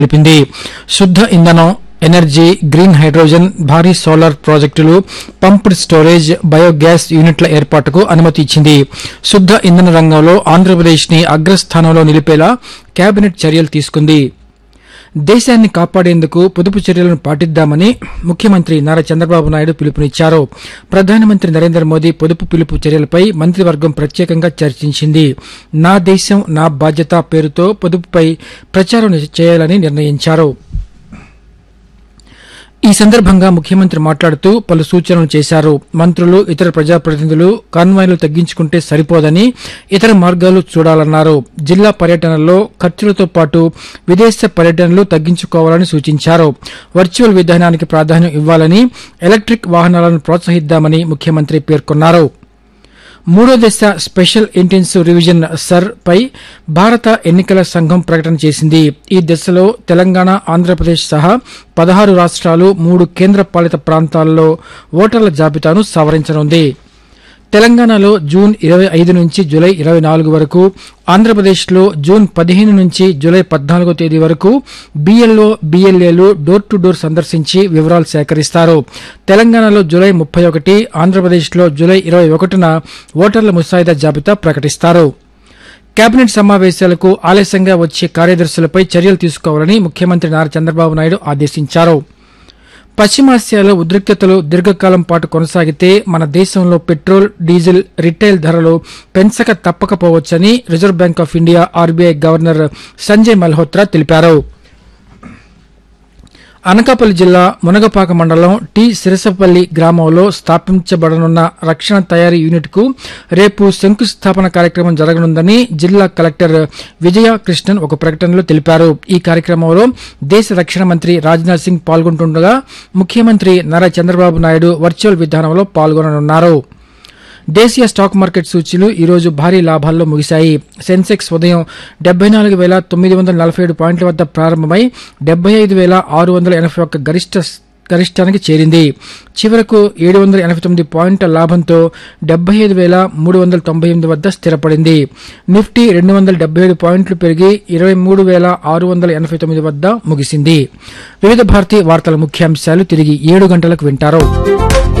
తెలిపింది శుద్ధ ఇంధనం ఎనర్జీ గ్రీన్ హైడ్రోజన్ భారీ సోలార్ ప్రాజెక్టులు పంప్డ్ స్టోరేజ్ బయోగ్యాస్ యూనిట్ల ఏర్పాటుకు అనుమతి ఇచ్చింది శుద్ధ ఇంధన రంగంలో ఆంధ్రప్రదేశ్ ని అగ్రస్థానంలో నిలిపేలా కేబినెట్ చర్యలు తీసుకుంది దేశాన్ని కాపాడేందుకు పొదుపు చర్యలను పాటిద్దామని ముఖ్యమంత్రి నారా చంద్రబాబు నాయుడు పిలుపునిచ్చారు ప్రధానమంత్రి నరేంద్ర మోదీ పొదుపు పిలుపు చర్యలపై మంత్రివర్గం ప్రత్యేకంగా చర్చించింది నా దేశం నా బాధ్యత పేరుతో పొదుపుపై ప్రచారం చేయాలని నిర్ణయించారు ఈ సందర్భంగా ముఖ్యమంత్రి మాట్లాడుతూ పలు సూచనలు చేశారు మంత్రులు ఇతర ప్రజాప్రతినిధులు కాన్వాయ్లు తగ్గించుకుంటే సరిపోదని ఇతర మార్గాలు చూడాలన్నారు జిల్లా పర్యటనలో ఖర్చులతో పాటు విదేశ పర్యటనలు తగ్గించుకోవాలని సూచించారు వర్చువల్ విధానానికి ప్రాధాన్యం ఇవ్వాలని ఎలక్ట్రిక్ వాహనాలను ప్రోత్సహిద్దామని ముఖ్యమంత్రి పేర్కొన్నారు మూడో దశ స్పెషల్ ఇంటెన్సివ్ రివిజన్ సర్ పై భారత ఎన్నికల సంఘం ప్రకటన చేసింది ఈ దశలో తెలంగాణ ఆంధ్రప్రదేశ్ సహా పదహారు రాష్ట్రాలు మూడు కేంద్ర పాలిత ప్రాంతాల్లో ఓటర్ల జాబితాను సవరించనుంది తెలంగాణలో జూన్ ఇరవై ఐదు నుంచి జూలై ఇరవై నాలుగు వరకు ఆంధ్రప్రదేశ్లో జూన్ పదిహేను నుంచి జూలై పద్నాలుగో తేదీ వరకు బీఎల్ఓ బీఎల్ఏలు డోర్ టు డోర్ సందర్శించి వివరాలు సేకరిస్తారు తెలంగాణలో జూలై ముప్పై ఒకటి ఆంధ్రప్రదేశ్లో జూలై ఇరవై ఒకటిన ఓటర్ల ముసాయిదా జాబితా ప్రకటిస్తారు కేబినెట్ సమావేశాలకు ఆలస్యంగా వచ్చే కార్యదర్శులపై చర్యలు తీసుకోవాలని ముఖ్యమంత్రి నారా చంద్రబాబు నాయుడు ఆదేశించారు పశ్చిమాసియాలో ఉద్రిక్తతలు దీర్ఘకాలం పాటు కొనసాగితే మన దేశంలో పెట్రోల్ డీజిల్ రిటైల్ ధరలు పెంచక తప్పకపోవచ్చని Reserve Bank of India RBI governor Sanjay Malhotra తెలిపారు అనకాపల్లి జిల్లా మునగపాక మండలం టి సిరసపల్లి గ్రామంలో స్థాపించబడనున్న రక్షణ తయారీ యూనిట్ కు రేపు శంకుస్థాపన కార్యక్రమం జరగనుందని జిల్లా కలెక్టర్ విజయ కృష్ణన్ ఒక ప్రకటనలో తెలిపారు ఈ కార్యక్రమంలో దేశ రక్షణ మంత్రి రాజ్నాథ్ సింగ్ పాల్గొంటుండగా ముఖ్యమంత్రి నారా చంద్రబాబు నాయుడు వర్చువల్ విధానంలో పాల్గొననున్నారు దేశీయ స్టాక్ మార్కెట్ సూచీలు ఈ రోజు భారీ లాభాల్లో ముగిశాయి సెన్సెక్స్ ఉదయం డెబ్బై నాలుగు వేల తొమ్మిది వందల నలభై ఏడు పాయింట్ల వద్ద ప్రారంభమై డెబ్బై ఐదు వేల ఆరు వందల ఎనభై ఒక్క గరిష్ట గరిష్టానికి చేరింది చివరకు ఏడు వందల ఎనభై తొమ్మిది పాయింట్ల లాభంతో డెబ్బై ఐదు వేల మూడు వందల తొంభై ఎనిమిది వద్ద స్థిరపడింది నిఫ్టీ రెండు వందల డెబ్బై ఏడు పాయింట్లు పెరిగి ఇరవై మూడు వేల ఆరు వందల ఎనభై తొమ్మిది వద్ద ముగిసింది వివిధ భారతి వార్తల ముఖ్యాంశాలు తిరిగి ఏడు గంటలకు వింటారు